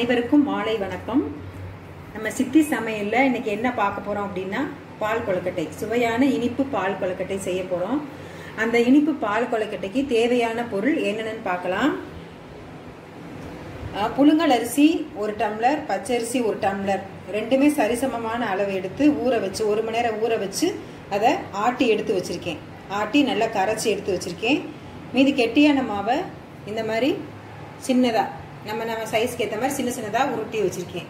அனைவருக்கும் மாலை வணக்கம் நம்ம சித்தி சமையல்ல இன்னைக்கு என்ன பார்க்க போறோம் அப்படின்னா பால் கொழுக்கட்டை சுவையான இனிப்பு பால் கொழுக்கட்டை செய்ய போறோம் அந்த இனிப்பு பால் கொழுக்கட்டைக்கு தேவையான பொருள் என்னென்னு பார்க்கலாம் அஹ், புழுங்கல் அரிசி ஒரு டம்ளர் பச்சரிசி ஒரு டம்ளர் ரெண்டுமே சரிசமமான அளவு எடுத்து ஊற வச்சு ஒரு மணி நேரம் ஊற வச்சு அதை ஆட்டி எடுத்து வச்சிருக்கேன் ஆட்டி நல்லா கரைச்சி எடுத்து வச்சிருக்கேன் மீதி கெட்டியான மாவை இந்த மாதிரி சின்னதா நம்ம நம்ம சைஸ்க்கு ஏற்ற மாதிரி சின்ன சின்னதா உருட்டி வச்சிருக்கேன்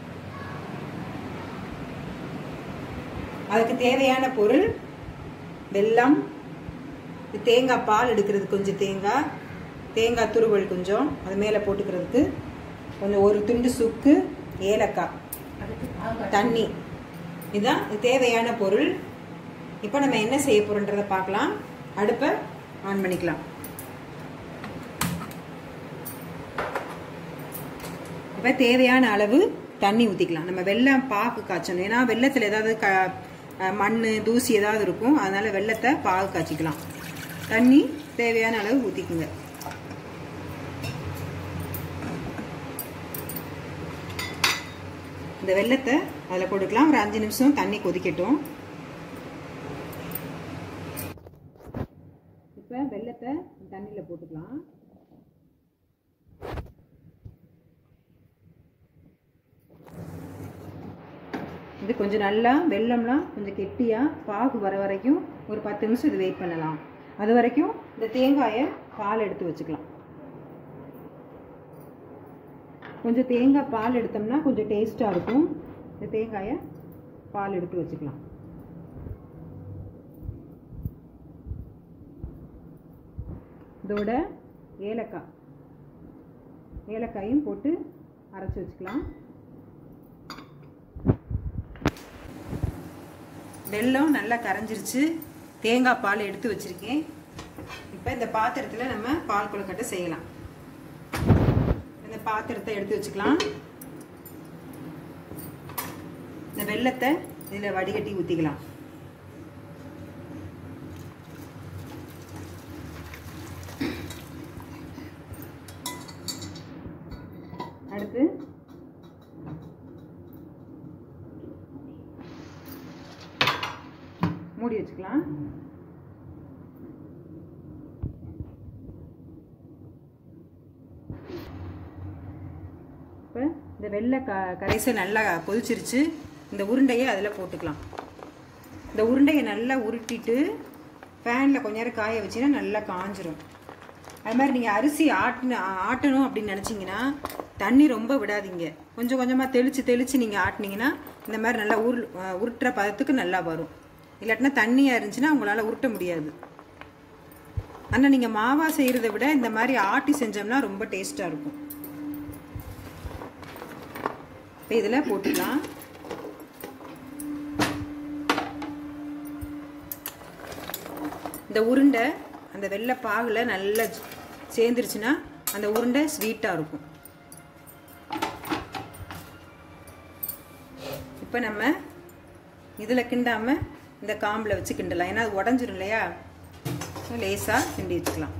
அதுக்கு தேவையான பொருள் வெல்லம் இது தேங்காய் பால் எடுக்கிறது கொஞ்சம் தேங்காய் தேங்காய் துருவல் கொஞ்சம் அது மேலே போட்டுக்கிறதுக்கு கொஞ்சம் ஒரு துண்டு சுக்கு ஏலக்காய் தண்ணி இதுதான் இது தேவையான பொருள் இப்போ நம்ம என்ன செய்ய போறோன்றதை பார்க்கலாம் அடுப்பை ஆன் பண்ணிக்கலாம் இப்போ தேவையான அளவு தண்ணி ஊற்றிக்கலாம் நம்ம வெல்லம் பாகு காய்ச்சணும் ஏன்னா வெள்ளத்தில் ஏதாவது க மண் தூசி ஏதாவது இருக்கும் அதனால வெள்ளத்தை பாகு காய்ச்சிக்கலாம் தண்ணி தேவையான அளவு ஊற்றிக்குங்க இந்த வெள்ளத்தை அதில் போட்டுக்கலாம் ஒரு அஞ்சு நிமிஷம் தண்ணி கொதிக்கட்டும் இப்போ வெள்ளத்தை தண்ணியில் போட்டுக்கலாம் இது கொஞ்சம் நல்லா வெள்ளம்லாம் கொஞ்சம் கெட்டியாக பாகு வர வரைக்கும் ஒரு பத்து நிமிஷம் இது வெயிட் பண்ணலாம் அது வரைக்கும் இந்த தேங்காயை பால் எடுத்து வச்சுக்கலாம் கொஞ்சம் தேங்காய் பால் எடுத்தோம்னா கொஞ்சம் டேஸ்ட்டாக இருக்கும் இந்த தேங்காயை பால் எடுத்து வச்சுக்கலாம் இதோட ஏலக்காய் ஏலக்காயும் போட்டு அரைச்சி வச்சுக்கலாம் வெல்லம் நல்லா கரைஞ்சிருச்சு தேங்காய் பால் எடுத்து வச்சிருக்கேன் இப்போ இந்த பாத்திரத்தில் நம்ம பால் கொழுக்கட்டை செய்யலாம் இந்த பாத்திரத்தை எடுத்து வச்சுக்கலாம் இந்த வெள்ளத்தை இதில் வடிகட்டி ஊற்றிக்கலாம் அடுத்து மூடி வச்சுக்கலாம் இப்போ இந்த வெள்ளை க கரைசை நல்லா கொதிச்சிருச்சு இந்த உருண்டையை அதில் போட்டுக்கலாம் இந்த உருண்டையை நல்லா உருட்டிட்டு ஃபேனில் கொஞ்ச நேரம் காய வச்சிங்கன்னா நல்லா காஞ்சிரும் அது மாதிரி நீங்கள் அரிசி ஆட்டின ஆட்டணும் அப்படின்னு நினச்சிங்கன்னா தண்ணி ரொம்ப விடாதீங்க கொஞ்சம் கொஞ்சமாக தெளித்து தெளித்து நீங்கள் ஆட்டினீங்கன்னா இந்த மாதிரி நல்லா உரு உருட்டுற பதத்துக்கு நல்லா வரும் இல்லாட்டினா தண்ணியாக இருந்துச்சுன்னா உங்களால் உருட்ட முடியாது ஆனால் நீங்கள் மாவா செய்கிறத விட இந்த மாதிரி ஆட்டி செஞ்சோம்னா ரொம்ப டேஸ்ட்டாக இருக்கும் இப்போ இதில் போட்டுக்கலாம் இந்த உருண்டை அந்த வெள்ளை பாகில் நல்லா சேர்ந்துருச்சுன்னா அந்த உருண்டை ஸ்வீட்டாக இருக்கும் இப்போ நம்ம இதில் கிண்டாமல் இந்த காம்பில் வச்சு கிண்டலாம் ஏன்னா அது உடஞ்சிரும் இல்லையா ஸோ லேசாக கிண்டி வச்சுக்கலாம்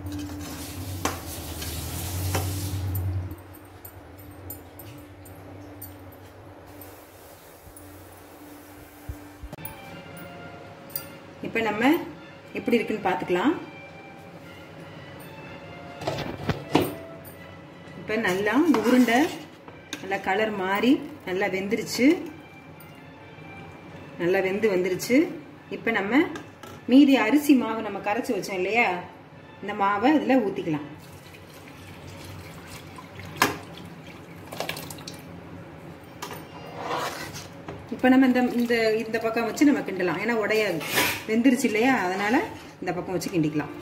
இப்போ நம்ம எப்படி இருக்குன்னு பார்த்துக்கலாம் இப்போ நல்லா இந்த உருண்டை நல்லா கலர் மாறி நல்லா வெந்துருச்சு நல்லா வெந்து வந்துருச்சு இப்போ நம்ம மீதி அரிசி மாவு நம்ம கரைச்சி வச்சோம் இல்லையா இந்த மாவை இதில் ஊற்றிக்கலாம் இப்போ நம்ம இந்த இந்த இந்த பக்கம் வச்சு நம்ம கிண்டலாம் ஏன்னா உடையாது வெந்துருச்சு இல்லையா அதனால இந்த பக்கம் வச்சு கிண்டிக்கலாம்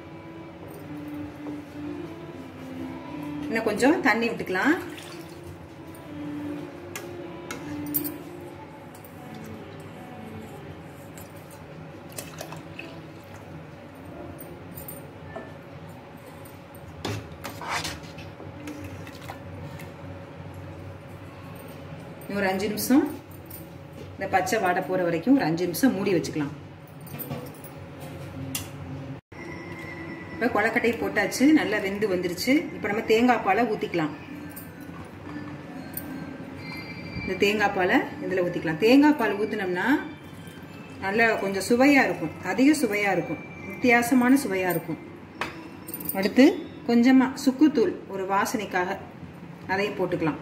இன்னும் கொஞ்சம் தண்ணி விட்டுக்கலாம் ஒரு அஞ்சு நிமிஷம் இந்த பச்சை வாடை போகிற வரைக்கும் ஒரு அஞ்சு நிமிஷம் மூடி வச்சுக்கலாம் இப்போ கொலக்கட்டை போட்டாச்சு நல்லா வெந்து வந்துருச்சு இப்போ நம்ம தேங்காய் பாலை ஊற்றிக்கலாம் இந்த தேங்காய் பாலை இதில் ஊற்றிக்கலாம் தேங்காய் பால் ஊற்றினோம்னா நல்லா கொஞ்சம் சுவையாக இருக்கும் அதிக சுவையாக இருக்கும் வித்தியாசமான சுவையாக இருக்கும் அடுத்து கொஞ்சமாக சுக்குத்தூள் ஒரு வாசனைக்காக அதையும் போட்டுக்கலாம்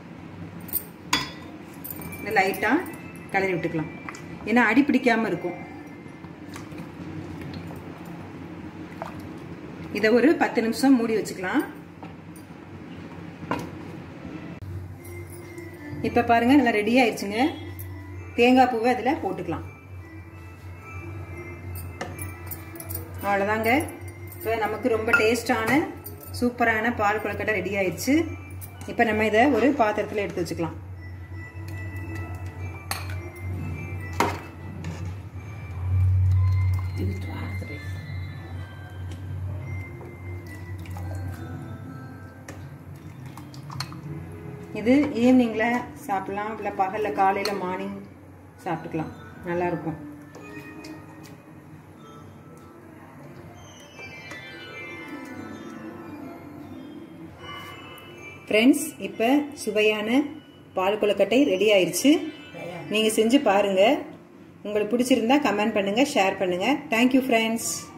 லைட்டாக கலரி விட்டுக்கலாம் ஏன்னா அடி பிடிக்காமல் இருக்கும் இதை ஒரு பத்து நிமிஷம் மூடி வச்சுக்கலாம் இப்போ பாருங்க நல்லா ரெடி ஆயிடுச்சுங்க தேங்காய் பூவை அதில் போட்டுக்கலாம் அவ்வளோதாங்க இப்போ நமக்கு ரொம்ப டேஸ்டான சூப்பரான பால் கொழுக்கட்டை ரெடி ஆயிடுச்சு இப்போ நம்ம இதை ஒரு பாத்திரத்தில் எடுத்து வச்சுக்கலாம் இது ஈவினிங்கில் சாப்பிட்லாம் இல்லை பகலில் காலையில் மார்னிங் சாப்பிட்டுக்கலாம் நல்லாயிருக்கும் ஃப்ரெண்ட்ஸ் இப்போ சுவையான பால் கொழுக்கட்டை ரெடி ஆயிடுச்சு நீங்கள் செஞ்சு பாருங்கள் உங்களுக்கு பிடிச்சிருந்தா கமெண்ட் பண்ணுங்கள் ஷேர் பண்ணுங்கள் தேங்க்யூ ஃப்ரெண்ட்ஸ்